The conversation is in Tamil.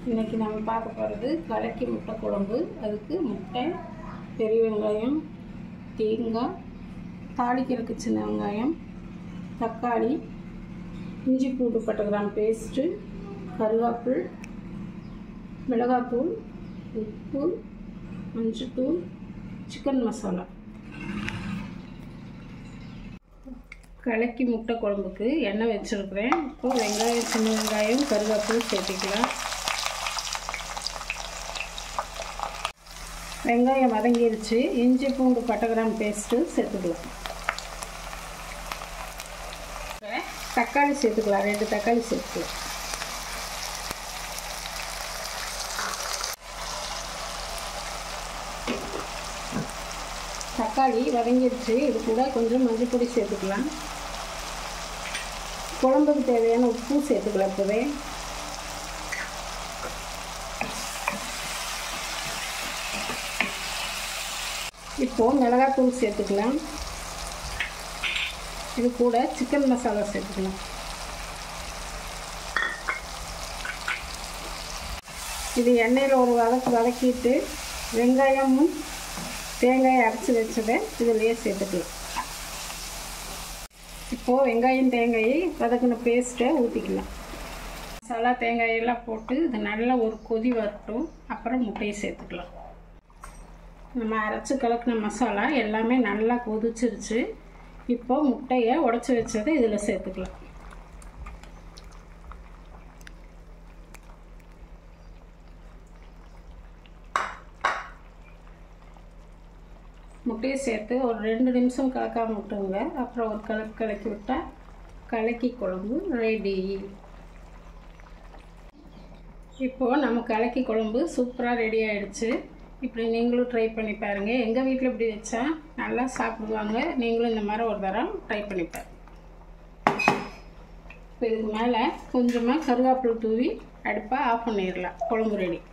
இன்றைக்கி நம்ம பார்க்க போகிறது கலக்கி முட்டை குழம்பு அதுக்கு முட்டை பெரிய வெங்காயம் தேங்காய் தாளிக்கிறதுக்கு சின்ன வெங்காயம் தக்காளி இஞ்சி பூண்டு பட்டை கிராம் பேஸ்ட்டு கருவேப்பில் மிளகாத்தூள் உப்பு மஞ்சத்தூள் சிக்கன் மசாலா கலக்கி முட்டை குழம்புக்கு எண்ணெய் வச்சுருக்கிறேன் இப்போது வெங்காயம் சின்ன வெங்காயம் கருவேப்பில் சேர்த்துக்கலாம் வெங்காயம் வதங்கிருச்சு இஞ்சி பூண்டு பட்டை கிராம் பேஸ்ட்டு சேர்த்துக்கலாம் தக்காளி சேர்த்துக்கலாம் ரெண்டு தக்காளி சேர்த்துக்கலாம் தக்காளி வதங்கிருச்சு இது கூட கொஞ்சம் மஞ்சள் பொடி சேர்த்துக்கலாம் குழம்புக்கு தேவையான உப்பு சேர்த்துக்கலாம் இப்போவே இப்போது மிளகாத்தூள் சேர்த்துக்கலாம் இது கூட சிக்கன் மசாலா சேர்த்துக்கலாம் இது எண்ணெயில் ஒரு வதக்கு வதக்கிட்டு வெங்காயமும் தேங்காயை அரைச்சி வச்சதை இதிலேயே சேர்த்துக்கலாம் இப்போது வெங்காயம் தேங்காயை வதக்கின பேஸ்ட்டை ஊற்றிக்கலாம் மசாலா தேங்காயெல்லாம் போட்டு இது நல்லா ஒரு கொதி வரட்டும் அப்புறம் முட்டையை சேர்த்துக்கலாம் நம்ம அரைச்சி கலக்கின மசாலா எல்லாமே நல்லா கொதிச்சிருச்சு இப்போ முட்டையை உடச்சி வச்சதை இதில் சேர்த்துக்கலாம் முட்டையை சேர்த்து ஒரு ரெண்டு நிமிஷம் கலக்காம விட்டுங்க அப்புறம் ஒரு கலக்கு கலக்கி விட்டால் கலக்கி குழம்பு ரெடி இப்போது நம்ம கலக்கி குழம்பு சூப்பராக ரெடி ஆகிடுச்சு இப்படி நீங்களும் ட்ரை பண்ணி பாருங்கள் எங்கள் வீட்டில் இப்படி வச்சா நல்லா சாப்பிடுவாங்க நீங்களும் இந்த மாதிரி ஒரு தரம் ட்ரை பண்ணி பாருங்கள் இப்போ இதுக்கு மேலே கொஞ்சமாக கருவேப்பிலை தூவி அடுப்பை ஆஃப் பண்ணிடலாம் குழம்பு ரெடி